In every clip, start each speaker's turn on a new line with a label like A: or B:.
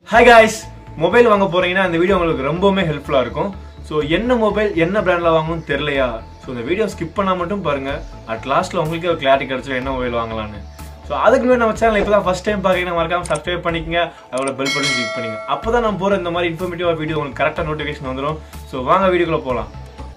A: hi guys mobile வாங்க போறீங்கன்னா இந்த வீடியோ உங்களுக்கு ரொம்பவுமே ஹெல்ப்ஃபுல்லாக இருக்கும் ஸோ என்ன மொபைல் என்ன பிராண்டில் வாங்கணும்னு தெரியலையா ஸோ இந்த வீடியோ ஸ்கிப் பண்ணால் மட்டும் பாருங்க அட் லாஸ்ட்டில் உங்களுக்கே ஒரு கிளாரிட்டி கிடச்சிடும் என்ன மொபைல் வாங்கலாம்னு ஸோ அதுக்கு முன்னாடி நம்ம சேனல் இப்போ தான் ஃபஸ்ட் டைம் பார்க்குறீங்கன்னா மறக்காம சப்ஸ்கிரைப் பண்ணிக்கங்க அதோட பெல் பட்டன் கிளிக் பண்ணிங்க அப்போ தான் நான் போகிற இந்த மாதிரி இன்ஃபர்மேட்டிவாக வீடியோ உங்களுக்கு கரெக்டாக நோட்டிஃபிகேஷன் வந்துடும் ஸோ வாங்க வீடியோக்குள்ளே போகலாம்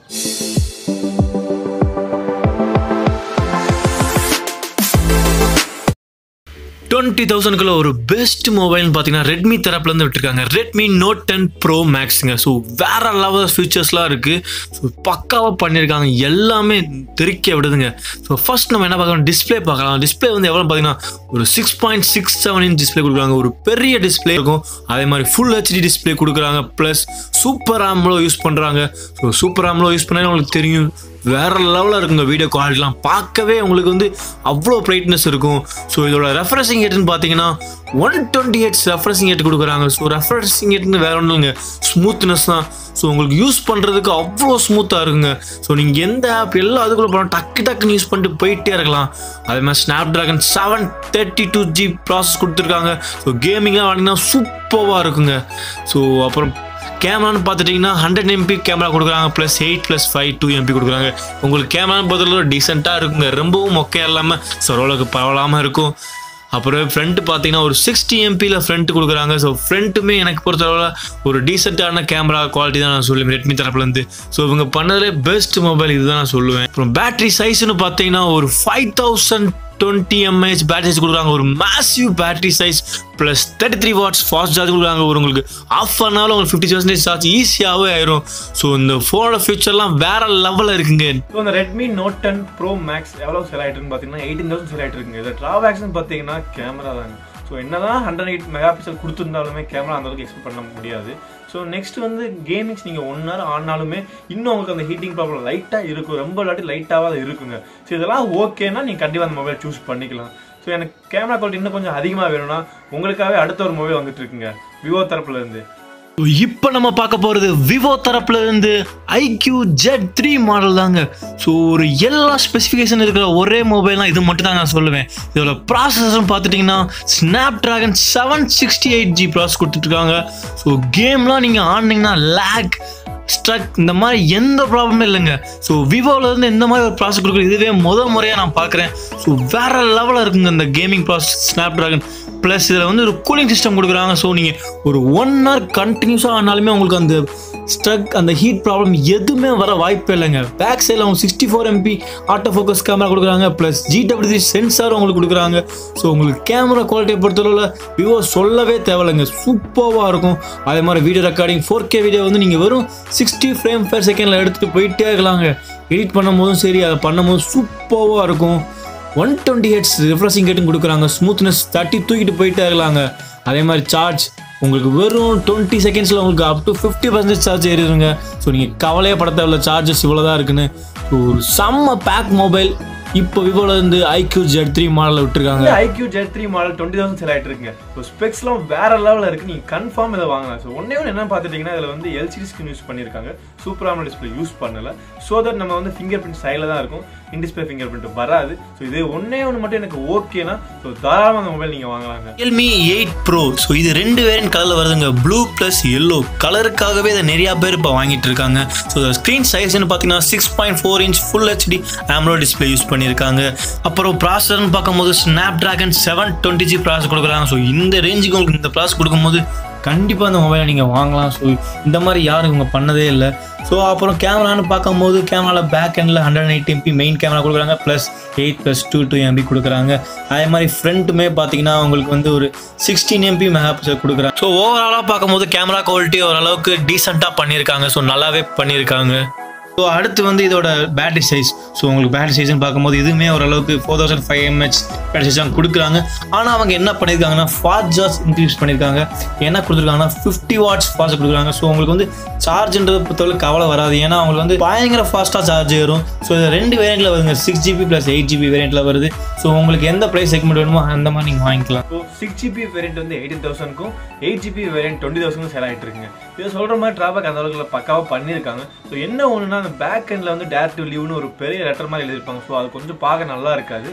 B: டுவெண்ட்டி தௌசண்ட்குள்ள ஒரு பெஸ்ட் மொபைல்னு பார்த்தீங்கன்னா ரெட்மி தரப்புலேருந்து விட்டுருக்காங்க ரெட்மி நோட் டென் ப்ரோ மேக்ஸுங்க ஸோ வேற லெவல் ஃபீச்சர்ஸ்லாம் இருக்குது ஸோ பக்காவாக பண்ணியிருக்காங்க எல்லாமே தெறிக்க விடுதுங்க ஸோ ஃபர்ஸ்ட் நம்ம என்ன பார்க்கலாம் டிஸ்பிளே பார்க்கலாம் டிஸ்பிளே வந்து எவ்வளோ பார்த்தீங்கன்னா ஒரு six point six seven inch display கொடுக்குறாங்க ஒரு பெரிய டிஸ்பிளே இருக்கும் அதே மாதிரி ஃபுல் ஹெச்டி டிஸ்பிளே கொடுக்குறாங்க ப்ளஸ் சூப்பர் ஆம்லோ யூஸ் பண்ணுறாங்க ஸோ சூப்பர் ஆம்லோ யூஸ் பண்ணாலே உங்களுக்கு தெரியும் வேற லெவலில் இருக்குங்க வீடியோ குவாலிட்டிலாம் பார்க்கவே உங்களுக்கு வந்து அவ்வளோ பிரைட்னஸ் இருக்கும் ஸோ இதோட ரெஃப்ரெஷிங் ரேட்னு பார்த்தீங்கன்னா one twenty eights refreshing rate கொடுக்குறாங்க ஸோ ரெஃப்ரெஷிங் ரேட்னு வேற ஒன்றும் இல்லைங்க ஸ்மூத்னஸ் தான் ஸோ உங்களுக்கு யூஸ் பண்ணுறதுக்கு அவ்வளோ ஸ்மூத்தாக இருக்குங்க ஸோ நீங்கள் எந்த ஆப் எல்லாம் அதுக்குள்ளே போகலாம் டக்கு டக்குன்னு யூஸ் பண்ணிட்டு போயிட்டே இருக்கலாம் அதே மாதிரி Snapdragon seven thirty two G process கொடுத்துருக்காங்க ஸோ கேமிங்லாம் வாங்கினா சூப்பராக இருக்குங்க ஸோ அப்புறம் கேமரான்னு பார்த்துட்டிங்கன்னா ஹண்ட்ரட் எம்பி கேமரா கொடுக்குறாங்க plus eight plus five two MP கொடுக்குறாங்க உங்களுக்கு கேமரான்னு பொறுத்தளவு டீசெண்டாக இருக்குங்க ரொம்பவும் மொக்கையாக இல்லாமல் சரோளுக்கு பரவலாமல் இருக்கும் அப்புறம் ஃப்ரண்ட் பார்த்தீங்கன்னா ஒரு சிக்ஸ்டி எம்பியில் ஃப்ரண்ட் கொடுக்குறாங்க ஸோ ஃப்ரண்ட்டுமே எனக்கு பொறுத்தளவில் ஒரு டீசெண்டான கேமரா குவாலிட்டி தான் நான் சொல்லுவேன் ரெட்மி தரப்புலேருந்து ஸோ இவங்க பண்ணதுலே பெஸ்ட் மொபைல் இதுதான் நான் சொல்லுவேன் அப்புறம் பேட்டரி சைஸ்னு பார்த்தீங்கன்னா ஒரு five thousand twenty mAh battery size கொடுக்குறாங்க ஒரு massive battery size plus thirty three watts fast charge கொடுக்குறாங்க ஒரு உங்களுக்கு ஆஃப் பண்ணாலும் உங்களுக்கு ஃபிஃப்டி பர்சன்டேஜ் சார்ஜ் ஈஸியாகவே ஆயிரும் ஸோ இந்த ஃபோனோட ஃபியூச்சர்லாம் வேற லெவலில் இருக்குங்க
A: ஸோ இந்த Redmi Note ten Pro Max எவ்வளோ செல் ஆகிட்டுன்னு பார்த்தீங்கன்னா எயிட்டீன் தௌசண்ட் செல் ஆகிட்டு இருக்குங்க இதில் ட்ராபேக்ஸ்னு பார்த்தீங்கன்னா கேமரா தாங்க ஸோ என்னதான் ஹண்ட்ரட் எயிட் மெகா பிக்சல் கொடுத்துருந்தாலுமே கேமரா அந்த அளவுக்கு எக்ஸ்பெக்ட் பண்ண முடியாது ஸோ நெக்ஸ்ட் வந்து கேமிங்ஸ் நீங்கள் ஒன் ஹவர் ஆனாலுமே இன்னும் உங்களுக்கு அந்த ஹீட்டிங் ப்ராப்ளம் லைட்டாக இருக்கும் ரொம்ப இல்லாட்டி லைட்டாக தான் இருக்குங்க ஸோ இதெல்லாம் ஓகேனா நீங்கள் கண்டிப்பாக அந்த மொபைல் சூஸ் பண்ணிக்கலாம் ஸோ எனக்கு கேமரா குவாலிட்டி இன்னும் கொஞ்சம் அதிகமாக வேணும்னா உங்களுக்காகவே அடுத்த ஒரு மொபைல் வந்துட்டு இருக்குங்க விவோ தரப்புல இருந்து
B: இப்போ நம்ம பார்க்க போகிறது விவோ தரப்புல இருந்து ஐக்யூ ஜெட் த்ரீ மாடல் தாங்க ஸோ ஒரு எல்லா ஸ்பெசிஃபிகேஷன் இருக்கிற ஒரே மொபைல்னால் இது மட்டும் தான் நான் சொல்லுவேன் இதோட ப்ராசஸர்னு பார்த்துட்டிங்கன்னா Snapdragon seven sixty eight G process கொடுத்துட்ருக்காங்க ஸோ கேம்லாம் நீங்கள் ஆடினீங்கன்னா லேக் ஸ்ட்ரக் இந்த மாதிரி எந்த ப்ராப்ளமே இல்லைங்க ஸோ விவோலேருந்து இந்த மாதிரி ஒரு ப்ராசஸ் கொடுக்குறது இதுவே முத முறையாக நான் பார்க்குறேன் ஸோ வேற லெவலில் இருக்குங்க இந்த gaming process Snapdragon plus இதில் வந்து ஒரு கூலிங் சிஸ்டம் கொடுக்குறாங்க ஸோ நீங்கள் ஒரு ஒன் ஹவர் கண்டினியூஸாக ஆனாலுமே உங்களுக்கு அந்த ஸ்ட்ரக் அந்த ஹீட் ப்ராப்ளம் எதுவுமே வர வாய்ப்பே இல்லைங்க பேக் சைடில் அவங்க sixty four MP auto focus camera கொடுக்குறாங்க ப்ளஸ் ஜிடபிள்யூ த்ரீ சென்சாரும் உங்களுக்கு கொடுக்குறாங்க ஸோ உங்களுக்கு கேமரா குவாலிட்டியை பொறுத்தளவில் விவோ சொல்லவே தேவையில்லைங்க சூப்பராக இருக்கும் அதே மாதிரி video recording four K video வந்து நீங்கள் வெறும் சிக்ஸ்டி ஃப்ரேம் பெர் செகண்டில் எடுத்துகிட்டு போயிட்டே இருக்கலாங்க எடிட் பண்ணும்போதும் சரி அதை பண்ணும்போது சூப்பராக இருக்கும் ஒன் டுவெண்ட்டி ஹெட்ஸ் ரிஃப்ரெஷிங் ரேட்டும் கொடுக்குறாங்க ஸ்மூத்னஸ் தட்டி தூக்கிட்டு போயிட்டே இருக்கலாங்க அதே மாதிரி சார்ஜ் உங்களுக்கு வெறும் டுவெண்ட்டி செகண்ட்ஸில் உங்களுக்கு up to fifty percentage charge ஏறிடுங்க ஸோ நீங்கள் கவலையே பட தேவையில்ல சார்ஜஸ் இவ்வளோ தான் இருக்குன்னு ஸோ ஒரு செம்ம பேக் மொபைல் இப்போ விவோல இருந்து ஐக்யூ ஜெட் த்ரீ மாடலில் விட்டுருக்காங்க
A: இந்த iQOO Z three model twenty thousand sell ஆகிட்டு இருக்குங்க ஸோ ஸ்பெக்ஸ்லாம் வேற லெவலில் இருக்கு நீங்கள் கன்ஃபார்ம் இதை வாங்கலாம் ஸோ ஒன்னே ஒன்று என்ன பார்த்துட்டிங்கன்னா இதில் வந்து எல்சிடி ஸ்கிரீன் யூஸ் பண்ணியிருக்காங்க சூப்பர் ஆமல் டிஸ்பிளே யூஸ் பண்ணல ஸோ தட் நம்ம வந்து ஃபிங்கர் பிரிண்ட் சைடில் தான் இருக்கும் இன் டிஸ்பிளே ஃபிங்கர் பிரிண்ட் வராது ஸோ இது ஒன்னே ஒன்று மட்டும் எனக்கு ஓகேனா ஸோ தாராளமாக அந்த மொபைல் நீங்கள் வாங்கலாங்க
B: ரியல்மி எயிட் ப்ரோ ஸோ இது ரெண்டு வேரியன்ட் கலரில் வருதுங்க ப்ளூ ப்ளஸ் எல்லோ கலருக்காகவே இதை நிறையா பேர் இப்போ வாங்கிட்டு இருக்காங்க ஸோ ஸ்க்ரீன் சைஸ்னு பார்த்தீங்கன்னா six point four inch full HD AMOLED display use பண்ணியிருக்காங்க அப்புறம் ப்ராசர்னு பார்க்கும்போது Snapdragon seven twenty G process கொடுக்குறாங்க ஸோ இந்த ரேஞ்சுக்கு உங்களுக்கு இந்த ப்ராசஸ் கொடுக்கும்போது கண்டிப்பாக அந்த மொபைலை நீங்கள் வாங்கலாம் ஸோ இந்த மாதிரி யாரும் இவங்க பண்ணதே இல்லை ஸோ அப்புறம் கேமரான்னு பார்க்கும்போது கேமராவில் பேக் எண்டில் hundred eight MP main camera கொடுக்குறாங்க plus eight plus two two MP கொடுக்குறாங்க அதே மாதிரி ஃப்ரண்ட்டுமே பார்த்தீங்கன்னா உங்களுக்கு வந்து ஒரு சிக்ஸ்டீன் எம்பி மெகா பிக்சல் கொடுக்குறாங்க ஸோ ஓவராலாக பார்க்கும்போது கேமரா குவாலிட்டி ஓரளவுக்கு டீசெண்டாக பண்ணியிருக்காங்க ஸோ நல்லாவே பண்ணியிருக்காங்க ஸோ அடுத்து வந்து இதோட பேட்டரி சைஸ் ஸோ உங்களுக்கு பேட்டரி சைஸ்னு பார்க்கும்போது இதுவுமே ஓரளவுக்கு four thousand five mAh battery size கொடுக்குறாங்க ஆனால் அவங்க என்ன பண்ணியிருக்காங்கன்னா ஃபாஸ்ட் சார்ஜ் இன்க்ரீஸ் பண்ணியிருக்காங்க என்ன கொடுத்துருக்காங்கன்னா ஃபிஃப்டி வாட்ஸ் ஃபாஸ்ட் கொடுக்குறாங்க ஸோ உங்களுக்கு வந்து சார்ஜ்ன்றதை பொறுத்தவரை கவலை வராது ஏன்னா அவங்களுக்கு வந்து பயங்கர ஃபாஸ்ட்டாக சார்ஜ் ஏறும் ஸோ இது ரெண்டு வேரியண்ட்டில் வருங்க six GB plus eight GB வேரியண்ட்டில் வருது ஸோ உங்களுக்கு எந்த ப்ரைஸ் செக்மெண்ட் வேணுமோ அந்த மாதிரி நீங்கள் வாங்கிக்கலாம்
A: ஸோ சிக்ஸ் ஜிபி வேரியன்ட் வந்து எயிட்டீன் தௌசண்ட்க்கும் eight GB variant twenty thousand sell ஆகிட்டு இருக்குங்க இதை சொல்கிற மாதிரி ட்ராபேக் அந்த அளவுக்கு பக்காவாக பண்ணியிருக்காங்க ஸோ என்ன ஒன்றுனா அந்த பேக் எண்டில் வந்து டேர் டு லீவ்னு ஒரு பெரிய லெட்டர் மாதிரி எழுதியிருப்பாங்க ஸோ அது கொஞ்சம் பார்க்க நல்லா இருக்காது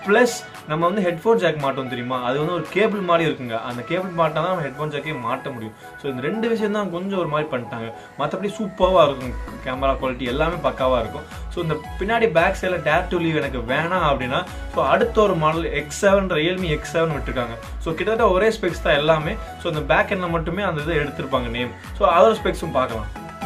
A: ப்ளஸ் நம்ம வந்து ஹெட்ஃபோன் ஜாக் மாட்டோம் தெரியுமா அது வந்து ஒரு கேபிள் மாதிரி இருக்குங்க அந்த கேபிள் மாட்டினா தான் நம்ம ஹெட்ஃபோன் ஜாக்கே மாட்ட முடியும் ஸோ இந்த ரெண்டு விஷயம் தான் கொஞ்சம் ஒரு மாதிரி பண்ணிட்டாங்க மற்றபடி சூப்பராக இருக்கும் கேமரா குவாலிட்டி எல்லாமே பக்காவாக இருக்கும் ஸோ இந்த பின்னாடி பேக் சைடில் டேர் டு லீவ் எனக்கு வேணாம் அப்படின்னா ஸோ அடுத்த ஒரு model X seven Realme X seven விட்டுருக்காங்க ஸோ கிட்டத்தட்ட ஒரே ஸ்பெக்ஸ் தான் எல்லாமே ஸோ இந்த பேக் எண்ணில் மட்டுமே அந்த இதை எடுத்திருப்பாங்க நேம் ஸோ அதோட ஸ்பெக்ஸும் பார்க்கலாம்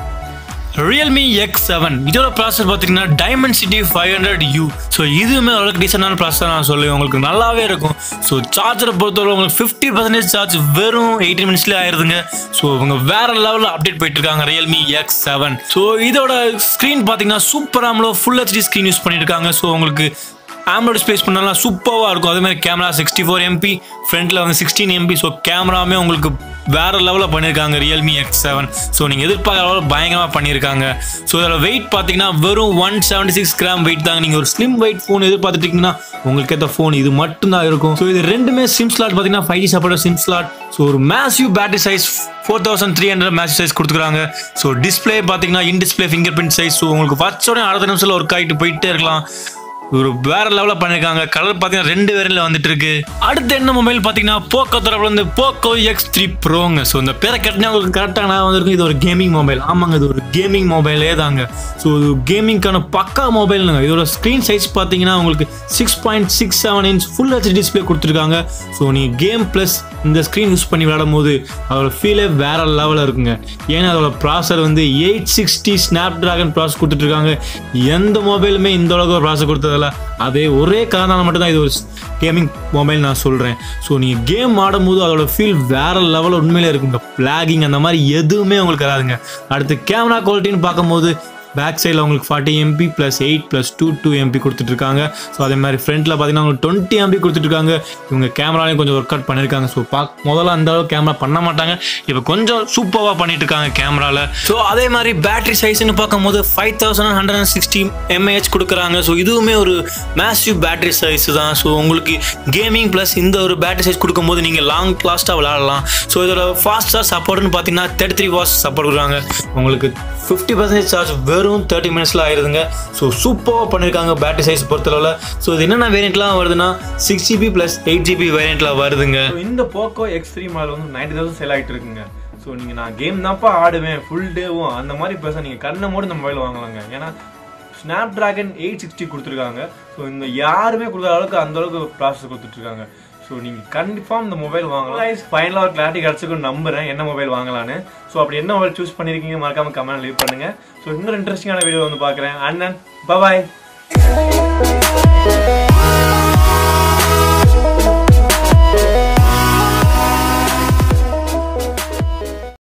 B: ரியல்மி எக்ஸ் செவன் இதோட ப்ராசஸர் பார்த்தீங்கன்னா Dimensity five hundred U so இதுவுமே ஓரளவுக்கு டீசெண்டான ப்ராசஸர் நான் சொல்லுவேன் உங்களுக்கு நல்லாவே இருக்கும் ஸோ சார்ஜரை பொறுத்தவரை உங்களுக்கு ஃபிஃப்டி பர்சன்டேஜ் சார்ஜ் வெறும் எயிட்டி மினிட்ஸ்லேயே ஆயிருதுங்க ஸோ இவங்க வேற லெவலில் அப்டேட் போயிட்டு இருக்காங்க ரியல்மி எக்ஸ் செவன் ஸோ இதோட ஸ்க்ரீன் பார்த்தீங்கன்னா super AMOLED full HD screen use பண்ணியிருக்காங்க ஸோ உங்களுக்கு ஆம்லோட் ஸ்பேஸ் பண்ணலாம் சூப்பராக இருக்கும் அதே மாதிரி கேமரா சிக்ஸ்டி ஃபோர் எம்பி ஃப்ரண்ட்டில் வந்து சிக்ஸ்டீன் எம்பி ஸோ கேமராவுமே உங்களுக்கு வேற லெவலில் பண்ணியிருக்காங்க ரியல்மி எக்ஸ் செவன் ஸோ நீங்கள் எதிர்பார்க்குற அளவில் பயங்கரமாக பண்ணியிருக்காங்க ஸோ இதோட வெயிட் பார்த்தீங்கன்னா வெறும் one seventy six gram weight தாங்க நீங்கள் ஒரு ஸ்லிம் வெயிட் ஃபோன் எதிர்பார்த்துட்டீங்கன்னா உங்களுக்கு ஏற்ற ஃபோன் இது மட்டும்தான் இருக்கும் ஸோ இது ரெண்டுமே சிம் ஸ்லாட் பார்த்தீங்கன்னா five G support SIM slot so ஒரு massive battery size four thousand three hundred massive size கொடுத்துருக்காங்க ஸோ டிஸ்பிளே பார்த்தீங்கன்னா in display fingerprint size so உங்களுக்கு வச்சோடனே அடுத்த நிமிஷத்தில் ஒர்க் ஆகிட்டு போயிட்டே இருக்கலாம் ஒரு வேற லெவலில் பண்ணியிருக்காங்க கலர் பார்த்தீங்கன்னா ரெண்டு வேரில் வந்துட்டு இருக்கு அடுத்து என்ன மொபைல் பார்த்தீங்கன்னா போக்கோ தரப்புல இருந்து போக்கோ எக்ஸ் த்ரீ ப்ரோங்க ஸோ இந்த பேரை கட்டினா உங்களுக்கு கரெக்டாக நான் வந்திருக்கும் இது ஒரு கேமிங் மொபைல் ஆமாங்க இது ஒரு கேமிங் மொபைலே தாங்க ஸோ இது கேமிங்க்கான பக்கா மொபைலுங்க இதோட ஸ்க்ரீன் சைஸ் பார்த்தீங்கன்னா உங்களுக்கு six point six seven inch full H display கொடுத்துருக்காங்க ஸோ நீங்கள் கேம் ப்ளஸ் இந்த ஸ்க்ரீன் யூஸ் பண்ணி விளையாடும் போது அதோட ஃபீலே வேற லெவலில் இருக்குங்க ஏன்னா அதோட ப்ராசர் வந்து eight sixty Snapdragon process கொடுத்துட்ருக்காங்க எந்த மொபைலுமே இந்த அளவுக்கு ஒரு ப்ராசர் கொடுத்ததில்ல அதே ஒரே காரணம் மட்டும்தான் இது ஒரு கேமிங் மொபைல் நான் சொல்கிறேன் ஸோ நீங்கள் கேம் ஆடும்போது அதோட ஃபீல் வேற லெவலில் உண்மையிலே இருக்குங்க பிளாகிங் அந்த மாதிரி எதுவுமே உங்களுக்கு வராதுங்க அடுத்து கேமரா குவாலிட்டின்னு பார்க்கும்போது பேக் சைடில் உங்களுக்கு forty MP plus eight plus two two MP கொடுத்துட்ருக்காங்க ஸோ அதே மாதிரி ஃப்ரண்ட்டில் பார்த்தீங்கன்னா உங்களுக்கு டுவெண்ட்டி எம்பி கொடுத்துட்ருக்காங்க இவங்க கேமராலையும் கொஞ்சம் ஒர்க் அவுட் பண்ணியிருக்காங்க ஸோ பாக் முதல்ல அந்த அளவுக்கு கேமரா பண்ண மாட்டாங்க இப்போ கொஞ்சம் சூப்பராக பண்ணிட்டு இருக்காங்க கேமராவில் ஸோ அதே மாதிரி பேட்டரி சைஸ்னு பார்க்கும்போது five thousand hundred and sixty mAh கொடுக்குறாங்க ஸோ இதுவுமே ஒரு மேசிவ் பேட்டரி சைஸ் தான் ஸோ உங்களுக்கு கேமிங் ப்ளஸ் இந்த ஒரு பேட்டரி சைஸ் கொடுக்கும்போது நீங்கள் லாங் லாஸ்ட்டாக விளாடலாம் ஸோ இதோட ஃபாஸ்ட்டாக சப்போர்ட்னு பார்த்தீங்கன்னா தேர்ட்டி த்ரீ வாட்ஸ் சப்போர்ட் கொடுக்குறாங்க உங்களுக்கு ஃபிஃப்டி பர்சன்டேஜ் சார்ஜ் வெறும் தேர்ட்டி மினிட்ஸில் ஆயிருதுங்க ஸோ சூப்பராக பண்ணியிருக்காங்க பேட்டரி சைஸ் பொறுத்தளவில் ஸோ இது என்னென்ன வேரியண்ட்லாம் வருதுன்னா six GB plus eight GB வேரியண்ட்டில் வருதுங்க
A: So, இந்த போக்கோ எக்ஸ் த்ரீ மாடல் வந்து நைன்டி தௌசண்ட் சேல் ஆகிட்டு இருக்குங்க ஸோ நீங்கள் நான் கேம் தான்ப்பா ஆடுவேன் ஃபுல் டேவும் அந்த மாதிரி பேச நீங்கள் கண்ணை மூடி இந்த மொபைல் வாங்கலாங்க ஏன்னா ஸ்னாப் டிராகன் எயிட் சிக்ஸ்டி கொடுத்துருக்காங்க ஸோ இந்த யாருமே கொடுக்குற அளவுக்கு அந்த அளவுக்கு ப்ராசஸ் கொடுத்துட்ருக்காங்க ஸோ நீங்கள் கன்ஃபார்ம் இந்த மொபைல் வாங்கலாம் ஃபைனலாக ஒரு கிளாரிட்டி கிடச்சிக்கும் நம்புறேன் என்ன மொபைல் வாங்கலான்னு ஸோ அப்படி என்ன மொபைல் சூஸ் பண்ணியிருக்கீங்க மறக்காம கமெண்ட் லீவ் பண்ணுங்க ஸோ இன்னொரு இன்ட்ரெஸ்டிங்கான வீடியோ வந்து பார்க்குறேன் அண்ணன் பபாய்